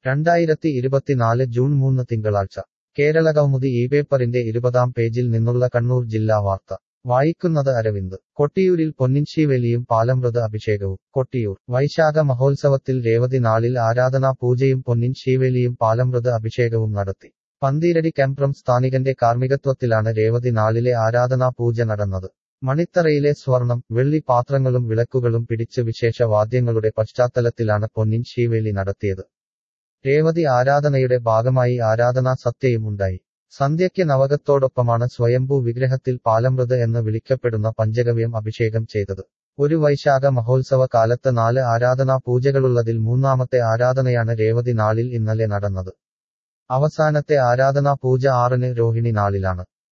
രണ്ടായിരത്തി ഇരുപത്തിനാല് ജൂൺ മൂന്ന് തിങ്കളാഴ്ച കേരള കൗമുദി ഈ പേപ്പറിന്റെ ഇരുപതാം പേജിൽ നിന്നുള്ള കണ്ണൂർ ജില്ലാ വാർത്ത വായിക്കുന്നത് അരവിന്ദ് കൊട്ടിയൂരിൽ പൊന്നിൻശീവേലിയും പാലമൃത അഭിഷേകവും കൊട്ടിയൂർ വൈശാഖ മഹോത്സവത്തിൽ രേവതി നാളിൽ ആരാധനാ പൂജയും പൊന്നിൻ ശീവേലിയും പാലമൃത അഭിഷേകവും നടത്തി പന്തീരടി കെമ്പ്രം സ്ഥാനികന്റെ കാർമ്മികത്വത്തിലാണ് രേവതി നാളിലെ ആരാധനാ പൂജ നടന്നത് മണിത്തറയിലെ സ്വർണം വെള്ളി പാത്രങ്ങളും വിളക്കുകളും പിടിച്ച് വിശേഷ വാദ്യങ്ങളുടെ പശ്ചാത്തലത്തിലാണ് പൊന്നിൻ ശീവേലി നടത്തിയത് രേവതി ആരാധനയുടെ ഭാഗമായി ആരാധനാ സത്യയും ഉണ്ടായി സന്ധ്യയ്ക്ക് നവകത്തോടൊപ്പമാണ് സ്വയംഭൂ വിഗ്രഹത്തിൽ പാലമൃത് എന്ന് വിളിക്കപ്പെടുന്ന പഞ്ചഗവ്യം അഭിഷേകം ചെയ്തത് ഒരു വൈശാഖ മഹോത്സവ കാലത്ത് നാല് ആരാധനാ പൂജകളുള്ളതിൽ മൂന്നാമത്തെ ആരാധനയാണ് രേവതി നാളിൽ ഇന്നലെ നടന്നത് അവസാനത്തെ ആരാധനാ പൂജ ആറിന് രോഹിണി നാളിലാണ്